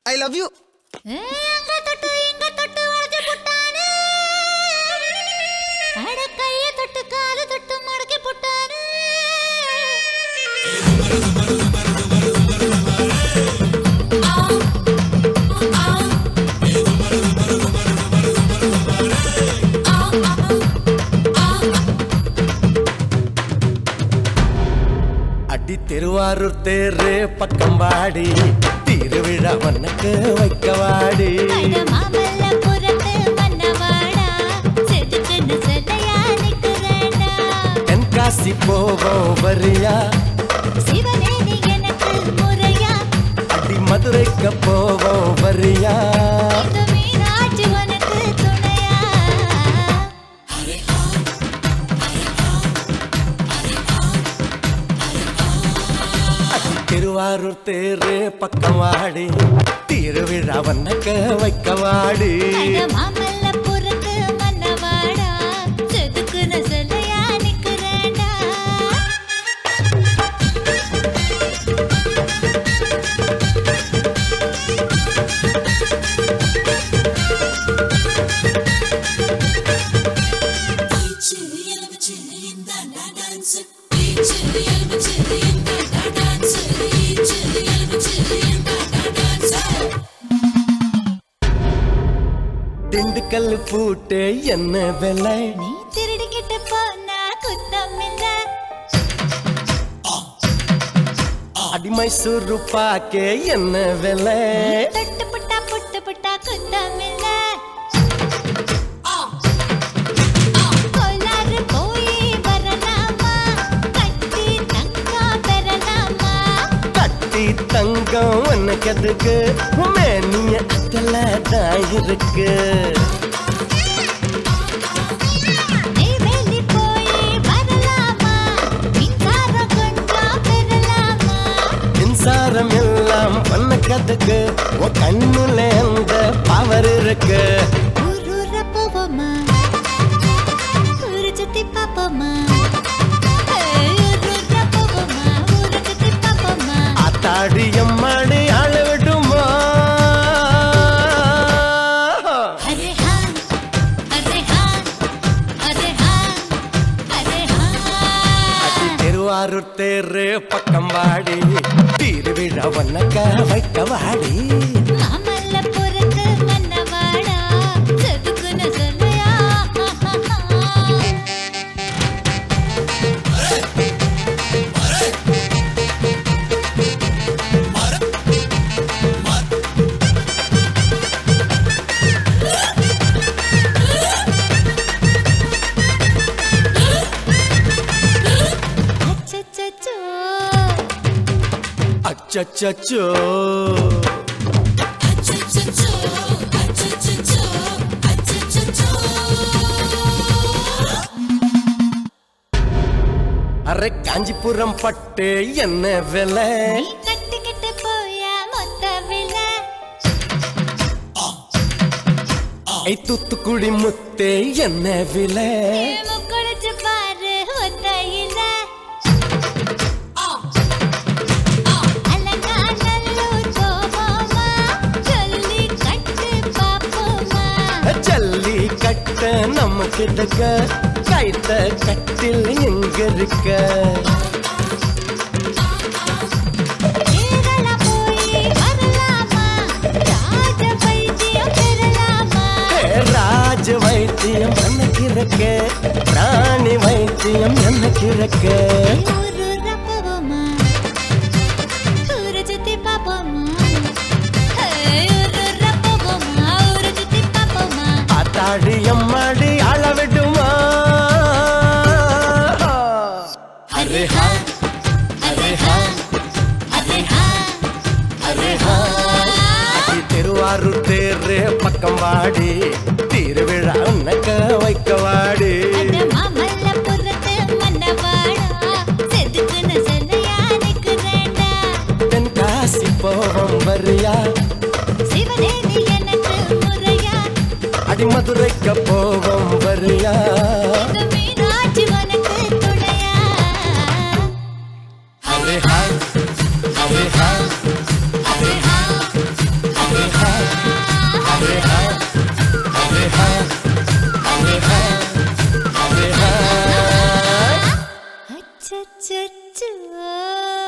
I love you ஏ, அங்க தொட்டு இங்க தொட்டு வளைச்சு புட்டானே அட கைய தொட்டு கால தொட்டு மடக்கி புட்டானே அடி திருவாரூர் தேரு பக்கம் வாடி திருவிழா வண்ணக்கு வைக்கவாடி அட மாமல்லபுரத்து மன்னவாடா செதுக்குன்னு சொல்லையா நிக்கிறேன்டா தென்காசி போவோம் வரியா சிவனே நீ எனக்கு முறையா அடி மதுரைக்கு போவோம் வரியா இந்த மீனாட்சி உனக்கு துணையா அடி திருவாரூர் தேரு பக்கம் வாடி திருவிழா வண்ணக்க வைக்கவாடி அட மாமல்லபுரத்து மன்னவாடா செதுக்குன்னு சொல்லையா நிக்கிறேன்டா திண்டுக்கல் பூட்டு என்ன விலை நீ திருடிக்கிட்டு போனா குத்தம் இல்ல அடி மைசூரு பாக்கே என்ன விலை தொட்டு புட்டா புட்டு புட்டா குத்தம் இல்ல கோலாறு போய் வரலாமா கட்டி தங்கா பெறலாமா கட்டி தங்கம் உனக்கு எதுக்கு மேனிய அக்கல தான் இருக்கு நெய்வேலி போய் வரலாமா மின்சாரம் கொஞ்சம் பெறலாமா மின்சாரம் எல்லாம் பண்ண கதுக்கு உன் கண்ணுல அந்த பவர் இருக்கு ஊரூர போவோமா ஊரு சுத்தி பாப்போமா ஊரூர போவோமா ஊரு சுத்தி பாப்போமா ஆத்தாடி எம்மாடி ஆள விடுமா அரே ஹா அரே ஹா அரே ஹா அரே ஹா அடி திருவாரூர் தேரு பக்கம் வாடி திருவிழா வண்ணக்க வைக்க வாடி மாமல்லபுரத்து மன்னவாடா செதுக்குன்னு சொல்லையா அச்சச்சோ அச்சச்சோ அரை காஞ்சிபுரம் பட்டு என்ன விலை நீ கட்டிக்கிட்டு போயா மொத்த விலை ஐ தூத்துக்குடி முத்தே என்ன விலை முக்குளிச்சு பாரு ஒத்தையில அலங்காநல்லூர் போவோமா சொல்லி கட்டு பாப்போமா ஜல்லி கட்ட நம்ம கிட்டக்க கைத்த கட்டில் எங்க இருக்க கேரளா போய் வரலாமா ராஜ வைத்தியம் பெறலாமா ஏ, ராஜ வைத்தியம் எனக்கு இருக்க ராணி வைத்தியம் எனக்கு இருக்க ஊரூர போவோமா ஊரை சுத்தி பாப்போமா ஊரூர போவோமா ஊரை சுத்தி பாப்போமா ஆத்தாடி அம்மாடி ஆள விடுமா அரே ஹா அரே ஹா அரே ஹா அரே ஹா அடி திருவாரூர் தேரு பக்கம் வாடி திருவிழா உனக்க வைக்க வாடி அட மாமல்லபுரத்து மன்னவாடா செதுக்குன்னு சொல்லையா நிக்கிறேன்டா தென்காசி போவோம் வரியா சிவனே நீ எனக்கு முறையா அடி மதுரைக்க போவோம் வரியா இந்த மீனாட்சி உனக்கு துணையா அரே ஹா அரே ஹா அரே ஹா அரே அச்சச்சோ